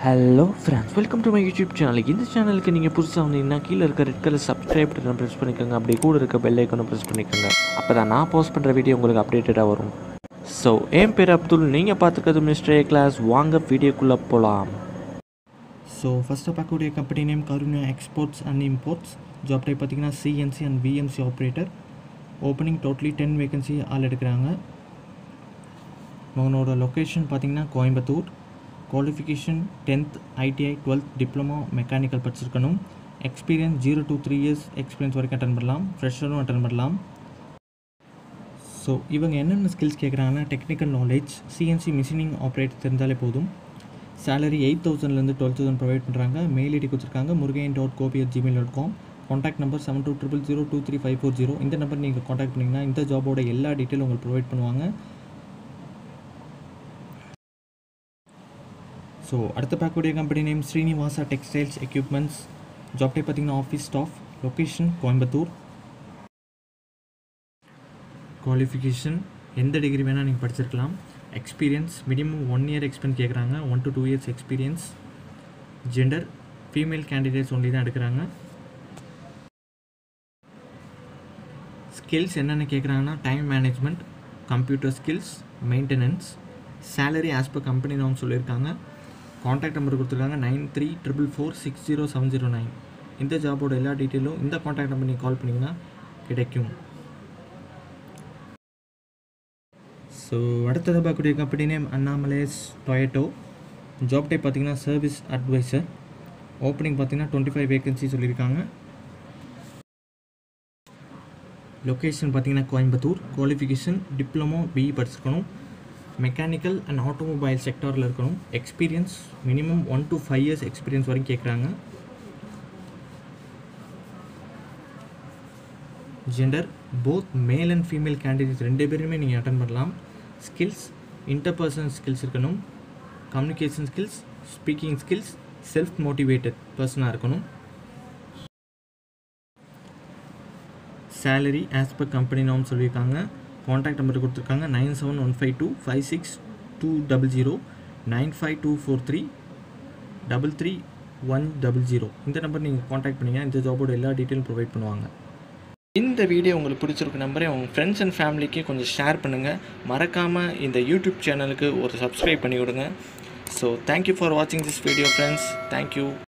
hello friends welcome to my YouTube channel இந்த சேனலுக்கு நீங்கள் புதுசாக வந்தீங்கன்னா கீழே இருக்க ரெட் கலர் சப்ஸ்கிரைப் பட்டனை ப்ரெஸ் பண்ணிக்கோங்க அப்படியே கூட இருக்க பெல் ஐக்கனை ப்ரெஸ் பண்ணிக்கோங்க அப்போ தான் நான் போஸ்ட் பண்ணுற வீடியோ உங்களுக்கு அப்டேட்டடாக வரும் ஸோ என் பேர் அப்துல் நீங்கள் பார்த்துக்கிறது மிஸ்டர் ஏ கிளாஸ் வாங்க வீடியோக்குள்ளே போகலாம் ஸோ ஃபஸ்ட்டு பார்க்கக்கூடிய company name Karuna exports and imports job type பார்த்தீங்கன்னா CNC and VMC operator opening totally ten vacancy ஆள் எடுக்கிறாங்க உங்களோட லொக்கேஷன் பார்த்தீங்கன்னா Coimbatore qualification tenth ITI twelfth diploma mechanical படிச்சிருக்கணும் experience zero to three years experience வரைக்கும் அட்டன் பண்ணலாம் ஃப்ரெஷரும் அட்டன் பண்ணலாம் ஸோ இவங்க என்னென்ன ஸ்கில்ஸ் கேட்குறாங்கன்னா technical knowledge CNC machining operate தெரிஞ்சாலே போதும் சேலரி எயிட் தௌசண்ட்லேருந்து டுவெல் தௌசண்ட் ப்ரொவைட் பண்ணுறாங்க மெயில் ஐடி கொடுத்துருக்காங்க Murugaiyan dot Gopi at Gmail dot com contact number seven two triple zero two three five four zero இந்த நம்பர் நீங்கள் காண்டாக்ட் பண்ணிங்கன்னா இந்த ஜாபோட எல்லா டீட்டெயிலும் உங்களுக்கு ப்ரொவைட் பண்ணுவாங்க ஸோ அடுத்த பார்க்கக்கூடிய company name Srinivasa textiles equipments job type பார்த்தீங்கன்னா office staff location Coimbatore qualification எந்த டிகிரி வேணால் நீங்கள் படிச்சிருக்கலாம் experience minimum one year experience கேட்குறாங்க one to two years experience gender female candidates only தான் எடுக்கிறாங்க ஸ்கில்ஸ் என்னென்ன கேட்குறாங்கன்னா time management computer skills maintenance salary as per company நான் சொல்லியிருக்காங்க காண்டாக்ட் நம்பர் கொடுத்துருக்காங்க nine three triple four six zero seven zero nine இந்த ஜாபோட எல்லா டீட்டெயிலும் இந்த காண்டாக்ட் நம்பர் நீங்கள் கால் பண்ணிங்கன்னா கிடைக்கும் ஸோ அடுத்தது பார்க்கக்கூடிய company name Annamalais Toyota job type பார்த்தீங்கன்னா சர்வீஸ் அட்வைசர் ஓப்பனிங் பார்த்தீங்கன்னா டுவெண்ட்டி ஃபைவ் வேகன்சி சொல்லியிருக்காங்க லொக்கேஷன் பார்த்தீங்கன்னா கோயம்புத்தூர் குவாலிஃபிகேஷன் டிப்ளமோ பிஇ படிச்சிருக்கணும் மெக்கானிக்கல் அண்ட் ஆட்டோமொபைல் செக்டாரில் இருக்கணும் experience minimum one to five years experience வரைக்கும் கேட்குறாங்க gender both male and female candidate ரெண்டு பேருமே நீங்கள் அட்டன் பண்ணலாம் ஸ்கில்ஸ் இன்டர்பர்சனல் ஸ்கில்ஸ் இருக்கணும் communication skills speaking skills self motivated பர்சனாக இருக்கணும் சேலரி ஆஸ் பர் கம்பெனி நாம் சொல்லியிருக்காங்க காண்டாக்ட் நம்பர் கொடுத்துருக்காங்க nine seven one five two five six two double zero nine five two four three double three one double zero இந்த number நீங்கள் contact பண்ணிங்கன்னா இந்த ஜாபோட எல்லா டீட்டெயிலும் ப்ரொவைட் பண்ணுவாங்க இந்த வீடியோ உங்களுக்கு பிடிச்சிருக்கு நம்பரே உங்கள் ஃப்ரெண்ட்ஸ் அண்ட் ஃபேமிலிக்கு கொஞ்சம் ஷேர் பண்ணுங்கள் மறக்காமல் இந்த யூடியூப் சேனலுக்கு ஒரு சப்ஸ்கிரைப் பண்ணி விடுங்க ஸோ தேங்க்யூ ஃபார் வாட்சிங் திஸ் வீடியோ ஃப்ரெண்ட்ஸ் தேங்க்யூ